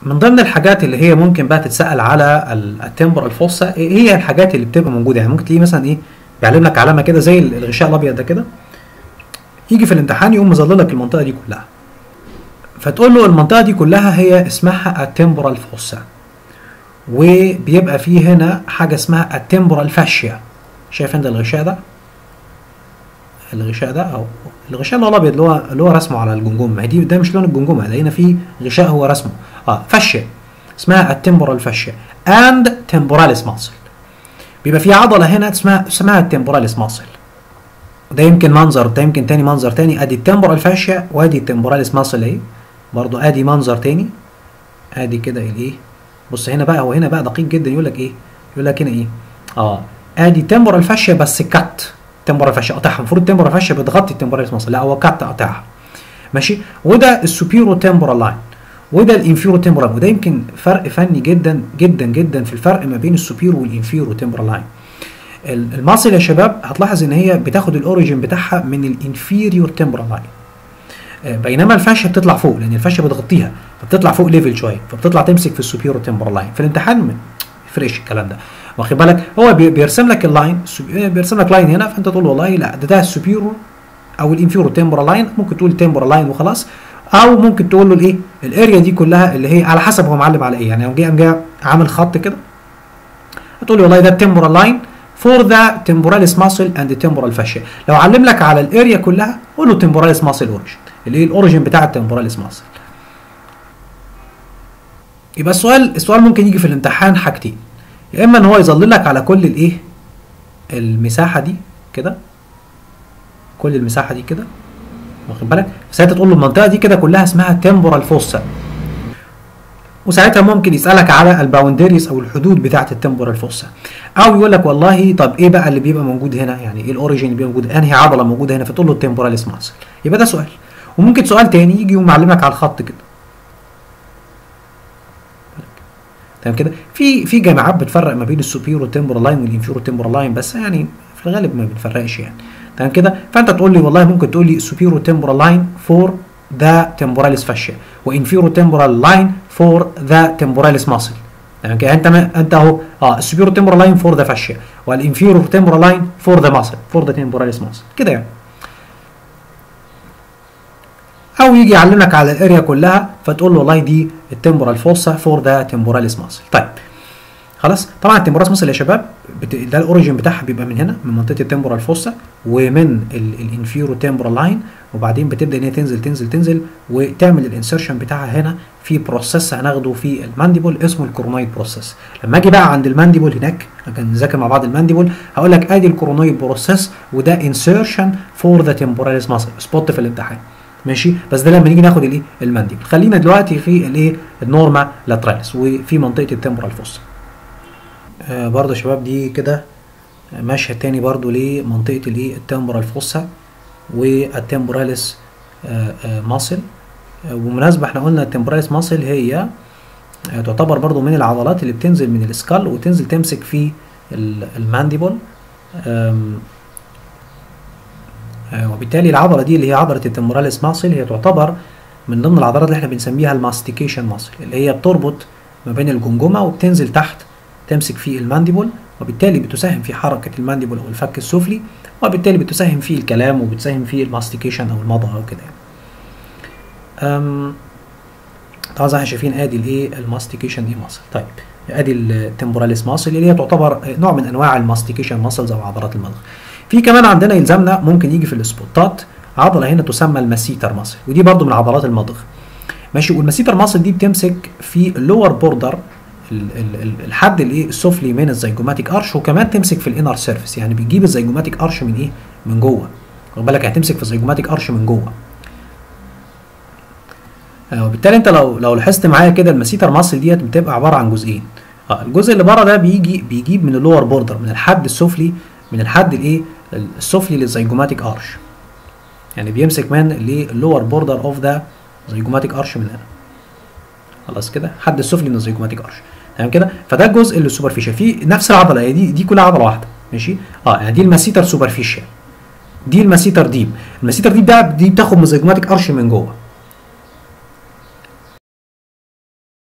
من ضمن الحاجات اللي هي ممكن بقى تتسال على التمبرال فوسا هي الحاجات اللي بتبقى موجوده يعني ممكن تلاقيه مثلا ايه بيعلم لك علامه كده زي الغشاء الابيض ده كده يجي في الامتحان يقوم مظلل لك المنطقه دي كلها فتقول له المنطقه دي كلها هي اسمها التمبرال فوسا وبيبقى فيه هنا حاجه اسمها التمبرال فاشيا شايف انت الغشاء ده الغشاء ده او الغشاء اللي هو الابيض اللي هو اللي هو رسمه على الجمجمه ما هي دي ده مش لون الجمجمه لقينا فيه غشاء هو رسمه اه فاشيا اسمها التمبرال فاشيا اند تمبوراليس ماسل بيبقى في عضله هنا اسمها اسمها التمبوراليس ماسل ده يمكن منظر ده يمكن تاني منظر تاني ادي التمبورال فاشيا وادي التمبوراليس ماسل اهي برضو ادي منظر تاني ادي كده الايه بص هنا بقى هو هنا بقى دقيق جدا يقول لك ايه يقول لك هنا ايه اه ادي تمبورال فاشيا بس كات تمبورال فاشيا قطعها المفروض التمبورال فاشيا بتغطي التمبوراليس ماسل لا هو كات قطعها ماشي وده السوبيرو تمبورال لاين وده الانفيرو تمبورال وده يمكن فرق فني جدا جدا جدا في الفرق ما بين السوبيرو والانفيرو تمبورال لاين الماسل يا شباب هتلاحظ ان هي بتاخد الاوريجن بتاعها من الانفيريور تمبورال لاين بينما الفاشيه بتطلع فوق لان الفاشيه بتغطيها فبتطلع فوق ليفل شويه فبتطلع تمسك في السوبيرو تمبورال لاين في الامتحان ما يفرقش الكلام ده واخد بالك هو بيرسم لك اللاين بيرسم لك لاين هنا فانت تقول والله لا ده ده السوبيرو او الانفيرو تمبورال لاين ممكن تقول تمبورال لاين وخلاص او ممكن تقول له الايه الاريا دي كلها اللي هي على حسب هو معلم على ايه يعني لو جه قام جاي عامل خط كده هتقول له والله ده التمبورال لاين فور ذا temporalis muscle and the temporal fascia لو علم لك على الاريا كلها قول له temporalis muscle origin اللي هي الاوريجن بتاع التمبوراليس ماسل يبقى السؤال السؤال ممكن يجي في الامتحان حاجتين يا اما ان هو يظلل لك على كل الايه المساحه دي كده كل المساحه دي كده واخد بالك ساعتها تقول له المنطقه دي كده كلها اسمها تمبورال فوسا وساعتها ممكن يسالك على الباوندريز او الحدود بتاعه التمبورال فوسا او يقول لك والله طب ايه بقى اللي بيبقى موجود هنا يعني ايه الاوريجن اللي بيبقى موجود انهي عضله موجوده هنا فتقول له التمبوراليس ماسل يبقى ده سؤال وممكن سؤال تاني يجي يقوم معلمك على الخط كده تمام كده في في جامعات بتفرق ما بين السوبيرو تمبورال لاين والانفيرو تمبورال لاين بس يعني في الغالب ما بنفرقش يعني تمام كده فانت تقول لي والله ممكن تقول لي سوبيرو تمبورال لاين فور ذا تمبوراليس فاشيا وانفيرو تمبورال لاين فور ذا تمبوراليس ماسل يعني كده انت انت اهو اه السوبيرو تمبورال لاين فور ذا فاشيا والانفيرو تمبورال لاين فور ذا ماسل فور ذا تمبوراليس ماسل كده يعني او يجي يعلمك على الاريا كلها فتقول له والله دي التمبورال فوسا فور ذا تمبوراليس ماسل طيب خلاص طبعا التمبوراليس ماسل يا شباب بت... ده الاوريجن بتاعها بيبقى من هنا من منطقه التمبورال فوسا ومن الانفيرو تمبورال لاين وبعدين بتبدا ان هي تنزل تنزل تنزل وتعمل الانسرشن بتاعها هنا في بروسيس هناخده في المانديبول اسمه الكورونويد بروسيس لما اجي بقى عند المانديبول هناك نذاكر مع بعض المانديبول هقول لك ادي الكورونويد بروسيس وده انسرشن فور ذا تمبوراليس ماسل سبوت في الامتحان ماشي بس ده لما نيجي ناخد الايه المانديبل خلينا دلوقتي في الايه النورما لاتراليس وفي منطقه التمبورال فوسا آه برضه يا شباب دي كده مشهد تاني برضه لمنطقه الايه التمبورال فوسا والتمبوراليس آه آه ماسل وبمناسبه احنا قلنا التمبوراليس ماسل هي آه تعتبر برضه من العضلات اللي بتنزل من السكال وتنزل تمسك في المانديبل وبالتالي العضله دي اللي هي عضله التموراليس ماسل هي تعتبر من ضمن العضلات اللي احنا بنسميها الماستيكيشن ماسل اللي هي بتربط ما بين الجمجمه وبتنزل تحت تمسك في المانديبول وبالتالي بتساهم في حركه المانديبول او الفك السفلي وبالتالي بتساهم في الكلام وبتساهم في الماستيكيشن او المضغ او كده يعني. طبعا زي ما احنا شايفين ادي الايه الماستيكيشن دي ماسل طيب ادي التمبوراليس ماسل اللي هي تعتبر نوع من انواع الماستيكيشن ماسلز او عضلات المضغ في كمان عندنا يلزمنا ممكن يجي في السبوتات عضله هنا تسمى المسيتر ماسل ودي برضو من عضلات المضغ ماشي والمسيتر ماسل دي بتمسك في اللور بوردر الحد الايه السفلي من الزيجوماتيك ارش وكمان تمسك في الانر سيرفيس يعني بتجيب الزيجوماتيك ارش من ايه من جوه واخد بالك هتمسك في الزيجوماتيك ارش من جوه وبالتالي انت لو لو لاحظت معايا كده المسيتر ماسل ديت بتبقى عباره عن جزئين اه الجزء اللي بره ده بيجي بيجيب من اللور بوردر من الحد السفلي من الحد الايه السفلي للزيجوماتيك ارش يعني بيمسك من اللور بوردر اوف ذا زيجوماتيك ارش من هنا خلاص كده حد السفلي من الزيجوماتيك ارش تمام كده فده الجزء اللي سوبرفيشال في نفس العضله هي دي دي كلها عضله واحده ماشي اه يعني دي الماسيتر سوبرفيشال دي الماسيتر ديب الماسيتر ديب ده دي بتاخد من الزيجوماتيك ارش من جوه